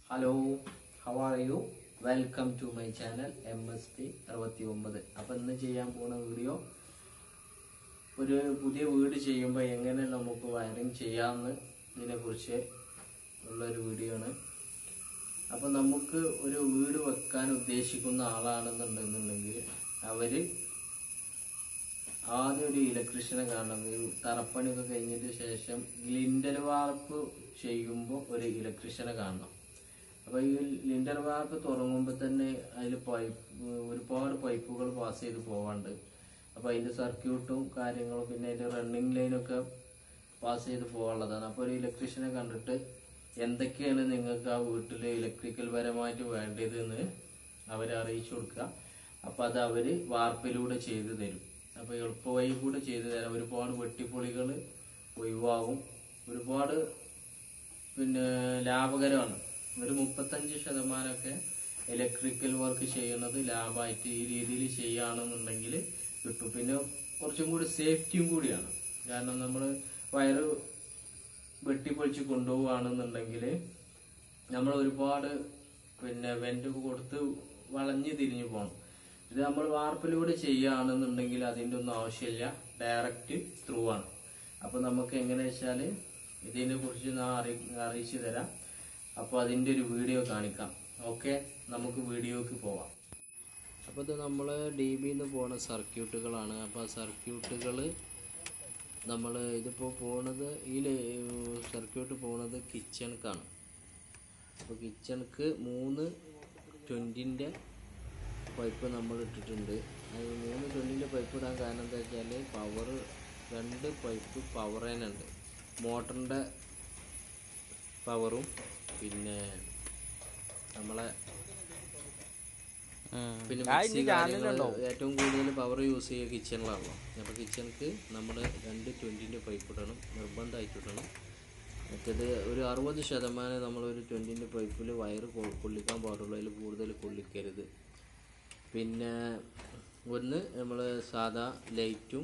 hello how are you welcome to my channel M S P അറുപത്തി ഒമ്പത് അപ്പം ഇന്ന് ചെയ്യാൻ പോകുന്ന വീഡിയോ ഒരു പുതിയ വീട് ചെയ്യുമ്പോൾ എങ്ങനെ നമുക്ക് വയറിങ് ചെയ്യാമെന്ന് ഇതിനെക്കുറിച്ച് ഉള്ളൊരു വീഡിയോ ആണ് അപ്പം നമുക്ക് ഒരു വീട് വെക്കാൻ ഉദ്ദേശിക്കുന്ന ആളാണെന്നുണ്ടെന്നുണ്ടെങ്കിൽ അവർ ആദ്യം ഒരു ഇലക്ട്രീഷ്യനെ കാണണം ഈ തറപ്പണിയൊക്കെ കഴിഞ്ഞതിന് ശേഷം ലിൻഡൽ വാർപ്പ് ചെയ്യുമ്പോൾ ഒരു ഇലക്ട്രീഷ്യനെ കാണണം അപ്പോൾ ഈ ലിൻഡൽ വാർപ്പ് തുടങ്ങുമ്പോൾ തന്നെ അതിൽ പൈപ്പ് ഒരുപാട് പൈപ്പുകൾ പാസ് ചെയ്ത് പോവാണ്ട് അപ്പോൾ അതിൻ്റെ സർക്യൂട്ടും കാര്യങ്ങളും പിന്നെ അതിൻ്റെ റണ്ണിങ് ലൈനൊക്കെ പാസ് ചെയ്ത് പോകാനുള്ളതാണ് അപ്പോൾ ഒരു ഇലക്ട്രീഷ്യനെ കണ്ടിട്ട് എന്തൊക്കെയാണ് നിങ്ങൾക്ക് ആ വീട്ടിൽ ഇലക്ട്രിക്കൽ പരമായിട്ട് വേണ്ടതെന്ന് അവരെ അറിയിച്ചു കൊടുക്കുക അപ്പോൾ അത് അവർ വാർപ്പിലൂടെ ചെയ്തു തരും അപ്പോൾ എളുപ്പവഴി കൂടെ ചെയ്തു തരാം ഒരുപാട് വെട്ടിപ്പൊളികൾ ഒഴിവാകും ഒരുപാട് പിന്നെ ലാഭകരമാണ് ഒരു മുപ്പത്തഞ്ച് ശതമാനമൊക്കെ ഇലക്ട്രിക്കൽ വർക്ക് ചെയ്യുന്നത് ലാഭമായിട്ട് ഈ രീതിയിൽ ചെയ്യുകയാണെന്നുണ്ടെങ്കിൽ കിട്ടും പിന്നെ കുറച്ചും കൂടി സേഫ്റ്റിയും കൂടിയാണ് കാരണം നമ്മൾ വയറ് വെട്ടിപ്പൊളിച്ച് കൊണ്ടുപോവുകയാണെന്നുണ്ടെങ്കിൽ നമ്മൾ ഒരുപാട് പിന്നെ വെന്റ് കൊടുത്ത് വളഞ്ഞ് തിരിഞ്ഞു പോകണം ഇത് നമ്മൾ വാർപ്പിലൂടെ ചെയ്യുകയാണെന്നുണ്ടെങ്കിൽ അതിൻ്റെ ഒന്നും ആവശ്യമില്ല ഡയറക്റ്റ് ത്രൂ ആണ് അപ്പോൾ നമുക്ക് എങ്ങനെ വെച്ചാൽ ഇതിനെ കുറിച്ച് ഞാൻ അറി അറിയിച്ചു തരാം അപ്പോൾ അതിൻ്റെ ഒരു വീഡിയോ കാണിക്കാം ഓക്കെ നമുക്ക് വീഡിയോക്ക് പോവാം അപ്പോൾ ഇത് നമ്മൾ ഡി ബിന്ന് പോണ സർക്യൂട്ടുകളാണ് അപ്പോൾ ആ സർക്യൂട്ടുകൾ നമ്മൾ ഇതിപ്പോൾ പോണത് ഈ സർക്യൂട്ട് പോണത് കിച്ചൺക്കാണ് അപ്പോൾ കിച്ചൺക്ക് മൂന്ന് ട്വൻറ്റിൻ്റെ പൈപ്പ് നമ്മൾ ഇട്ടിട്ടുണ്ട് അത് മൂന്ന് ട്വൻറ്റിൻ്റെ പൈപ്പ് ഇടാൻ കാരണം എന്താ വെച്ചാൽ പവർ രണ്ട് പൈപ്പ് പവർ ഉണ്ട് മോട്ടറിൻ്റെ പവറും പിന്നെ നമ്മളെ പിന്നെ മിക്സി കാര്യങ്ങൾ ഏറ്റവും കൂടുതൽ പവർ യൂസ് ചെയ്യുക കിച്ചണിലാണല്ലോ അപ്പോൾ കിച്ചണിക്ക് നമ്മൾ രണ്ട് ട്വൻറ്റിൻ്റെ പൈപ്പ് ഇടണം നിർബന്ധമായിട്ട് ഇടണം മറ്റേത് ഒരു അറുപത് ശതമാനം നമ്മളൊരു ട്വൻറ്റിൻ്റെ പൈപ്പിൽ വയറ് കൊ- കൊള്ളിക്കാൻ പാടുള്ളൂ അതിൽ കൂടുതൽ കൊള്ളിക്കരുത് പിന്നെ ഒന്ന് നമ്മൾ സാധാ ലൈറ്റും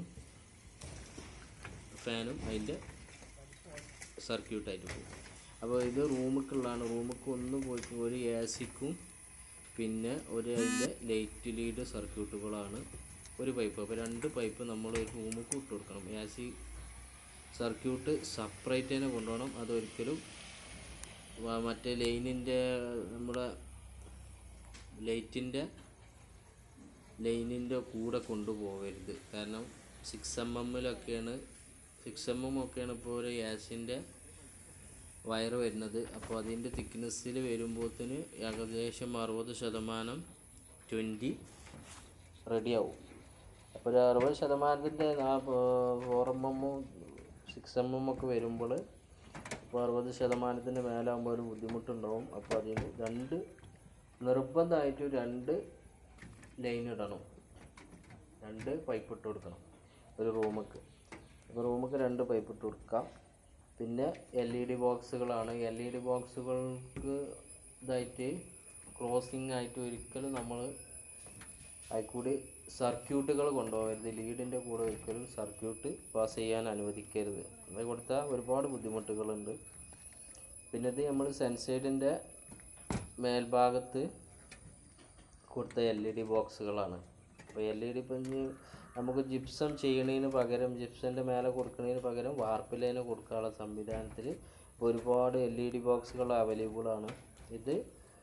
ഫാനും അതിൻ്റെ സർക്യൂട്ടായിട്ട് പോകും അപ്പോൾ ഇത് റൂമിക്കുള്ളതാണ് റൂമിക്ക് ഒന്ന് പോയിട്ട് ഒരു എ സിക്കും പിന്നെ ഒരു അതിൻ്റെ ലൈറ്റ് ലീഡ് സർക്യൂട്ടുകളാണ് ഒരു പൈപ്പ് അപ്പോൾ രണ്ട് പൈപ്പ് നമ്മൾ ഒരു റൂമിക്ക് ഇട്ട് കൊടുക്കണം എ സി സർക്യൂട്ട് സെപ്പറേറ്റ് തന്നെ കൊണ്ടുപോകണം അതൊരിക്കലും വ- മറ്റേ ലൈനിൻ്റെ നമ്മുടെ ലൈറ്റിൻ്റെ ലൈനിൻ്റെ കൂടെ കൊണ്ടുപോകരുത് കാരണം സിക്സ് എം എമ്മിലൊക്കെയാണ് സിക്സ് എം എം ഒക്കെയാണ് ഇപ്പോൾ ഒരു ഗ്യാസിൻ്റെ വയറ് വരുന്നത് അപ്പോൾ അതിൻ്റെ തിക്നെസ്സിൽ വരുമ്പോഴത്തേന് ഏകദേശം അറുപത് ശതമാനം ട്വൻറ്റി റെഡിയാവും അപ്പോൾ ഒരു അറുപത് ശതമാനത്തിൻ്റെ ഫോർ എം എമ്മും സിക്സ് എം എം ഒക്കെ വരുമ്പോൾ അപ്പോൾ അറുപത് ശതമാനത്തിൻ്റെ മേലാകുമ്പോൾ ഒരു ബുദ്ധിമുട്ടുണ്ടാവും അപ്പോൾ അതിന് രണ്ട് നിർബന്ധമായിട്ടും രണ്ട് ലൈൻ ഇടണം രണ്ട് പൈപ്പ് ഇട്ട് കൊടുക്കണം ഒരു റൂമക്ക് അപ്പോൾ റൂമക്ക് രണ്ട് പൈപ്പ് ഇട്ട് കൊടുക്കാം പിന്നെ എൽ ഇ ഡി ബോക്സുകളാണ് എൽ ഇ ഡി ബോക്സുകൾക്ക് ഇതായിട്ട് ക്രോസിംഗ് ആയിട്ട് ഒരിക്കലും നമ്മൾ അതിൽ കൂടി സർക്യൂട്ടുകൾ കൊണ്ടുപോകരുത് ലീഡിൻ്റെ കൂടെ ഒരിക്കലും സർക്യൂട്ട് പാസ് ചെയ്യാൻ അനുവദിക്കരുത് അത് കൊടുത്താൽ ഒരുപാട് ബുദ്ധിമുട്ടുകളുണ്ട് പിന്നെ ഇത് നമ്മൾ സെൻസൈഡിൻ്റെ മേൽഭാഗത്ത് കൊടുത്ത എൽ ഇ ഡി ബോക്സുകളാണ് അപ്പോൾ എൽ ഇ ഡി ഇപ്പം ഇനി നമുക്ക് ജിപ്സം ചെയ്യണതിന് പകരം ജിപ്സൻ്റെ മേലെ കൊടുക്കുന്നതിന് പകരം വാർപ്പിലേനെ കൊടുക്കാനുള്ള സംവിധാനത്തിൽ ഒരുപാട് എൽ ഇ ഡി ബോക്സുകൾ അവൈലബിൾ ആണ് ഇത്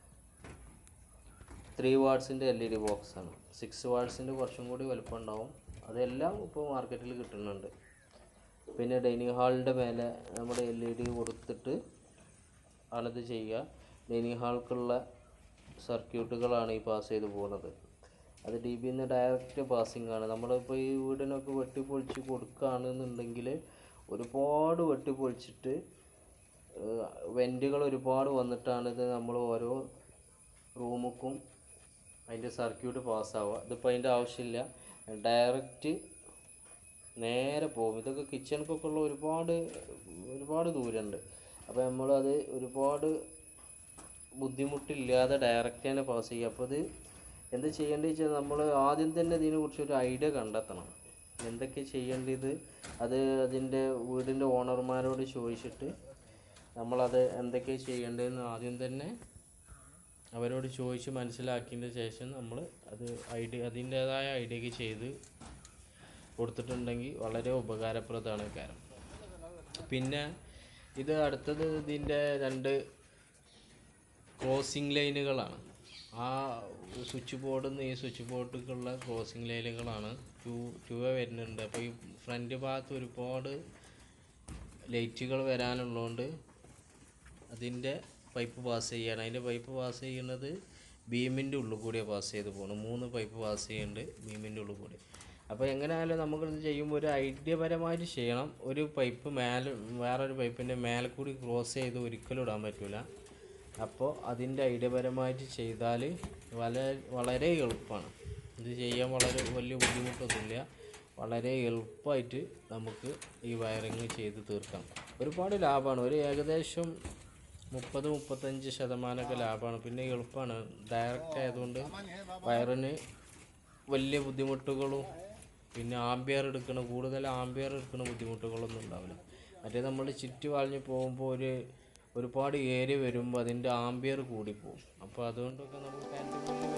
ത്രീ വാട്ട്സിൻ്റെ എൽ ഇ ഡി ബോക്സാണ് സിക്സ് വാട്ട്സിൻ്റെ കുറച്ചും കൂടി വലുപ്പം ഉണ്ടാവും അതെല്ലാം ഇപ്പോൾ മാർക്കറ്റിൽ കിട്ടുന്നുണ്ട് പിന്നെ ഡൈനിങ് ഹാളിൻ്റെ മേലെ നമ്മുടെ എൽ ഇ ഡി കൊടുത്തിട്ട് ആണിത് ചെയ്യുക ഡൈനിങ് ഹാൾക്കുള്ള സർക്യൂട്ടുകളാണ് ഈ പാസ് ചെയ്ത് പോകുന്നത് അത് ഡി ബിന്ന് ഡയറക്റ്റ് പാസിംഗ് ആണ് നമ്മളിപ്പോൾ ഈ വീടിനൊക്കെ വെട്ടിപ്പൊളിച്ച് കൊടുക്കുകയാണെന്നുണ്ടെങ്കിൽ ഒരുപാട് വെട്ടിപ്പൊളിച്ചിട്ട് വെൻറ്റുകൾ ഒരുപാട് വന്നിട്ടാണ് ഇത് നമ്മൾ ഓരോ റൂമുക്കും അതിൻ്റെ സർക്യൂട്ട് പാസ്സാവുക ഇതിപ്പോൾ അതിൻ്റെ ആവശ്യമില്ല ഡയറക്റ്റ് നേരെ പോകും ഇതൊക്കെ കിച്ചണിക്കൊക്കെ ഉള്ള ഒരുപാട് ഒരുപാട് ദൂരമുണ്ട് അപ്പോൾ നമ്മളത് ഒരുപാട് ബുദ്ധിമുട്ടില്ലാതെ ഡയറക്റ്റ് തന്നെ പാസ് ചെയ്യുക അപ്പോൾ ഇത് എന്ത് ചെയ്യേണ്ടത് വെച്ചാൽ നമ്മൾ ആദ്യം തന്നെ ഇതിനെക്കുറിച്ച് ഒരു ഐഡിയ കണ്ടെത്തണം എന്തൊക്കെ ചെയ്യേണ്ടത് അത് അതിൻ്റെ വീടിൻ്റെ ഓണർമാരോട് ചോദിച്ചിട്ട് നമ്മളത് എന്തൊക്കെ ചെയ്യേണ്ടതെന്ന് ആദ്യം തന്നെ അവരോട് ചോദിച്ച് മനസ്സിലാക്കിയതിന് ശേഷം നമ്മൾ അത് ഐഡിയ അതിൻ്റേതായ ഐഡിയക്ക് ചെയ്ത് കൊടുത്തിട്ടുണ്ടെങ്കിൽ വളരെ ഉപകാരപ്രദമാണ് കാരണം പിന്നെ ഇത് അടുത്തത് ഇതിൻ്റെ രണ്ട് ക്രോസിംഗ് ലൈനുകളാണ് ആ സ്വിച്ച് ബോർഡിൽ നിന്ന് ഈ സ്വിച്ച് ബോർഡിലേക്കുള്ള ക്രോസിംഗ് ലൈനുകളാണ് ടു ടു വരുന്നുണ്ട് അപ്പോൾ ഈ ഫ്രണ്ട് ഭാഗത്ത് ഒരുപാട് ലൈറ്റുകൾ വരാനുള്ളതുകൊണ്ട് അതിൻ്റെ പൈപ്പ് പാസ് ചെയ്യണം അതിൻ്റെ പൈപ്പ് പാസ് ചെയ്യുന്നത് ബീമിൻ്റെ ഉള്ളിൽ കൂടിയാണ് പാസ് ചെയ്ത് പോകണം മൂന്ന് പൈപ്പ് പാസ് ചെയ്യുന്നുണ്ട് ബീമിൻ്റെ ഉള്ളിൽ കൂടി അപ്പോൾ എങ്ങനെയായാലും നമുക്കിത് ചെയ്യുമ്പോൾ ഒരു ഐഡിയപരമായിട്ട് ചെയ്യണം ഒരു പൈപ്പ് മേലെ വേറൊരു പൈപ്പിൻ്റെ മേലെ കൂടി ക്രോസ് ചെയ്ത് ഒരിക്കലും ഇടാൻ പറ്റില്ല അപ്പോൾ അതിൻ്റെ ഐഡിയപരമായിട്ട് ചെയ്താൽ വളരെ വളരെ എളുപ്പമാണ് ഇത് ചെയ്യാൻ വളരെ വലിയ ബുദ്ധിമുട്ടൊന്നുമില്ല വളരെ എളുപ്പമായിട്ട് നമുക്ക് ഈ വയറിങ് ചെയ്ത് തീർക്കാം ഒരുപാട് ലാഭമാണ് ഒരു ഏകദേശം മുപ്പത് മുപ്പത്തഞ്ച് ശതമാനമൊക്കെ ലാഭമാണ് പിന്നെ എളുപ്പമാണ് ഡയറക്റ്റ് ആയതുകൊണ്ട് വയറിന് വലിയ ബുദ്ധിമുട്ടുകളും പിന്നെ ആംബിയർ എടുക്കണ കൂടുതൽ ആംബിയർ എടുക്കുന്ന ബുദ്ധിമുട്ടുകളൊന്നും ഉണ്ടാവില്ല മറ്റേ നമ്മൾ ചുറ്റി വളഞ്ഞ് പോകുമ്പോൾ ഒരു ഒരുപാട് ഏരിയ വരുമ്പോൾ അതിൻ്റെ ആംബിയർ കൂടിപ്പോവും അപ്പോൾ അതുകൊണ്ടൊക്കെ നമ്മൾ കറണ്ട് ബില്ല്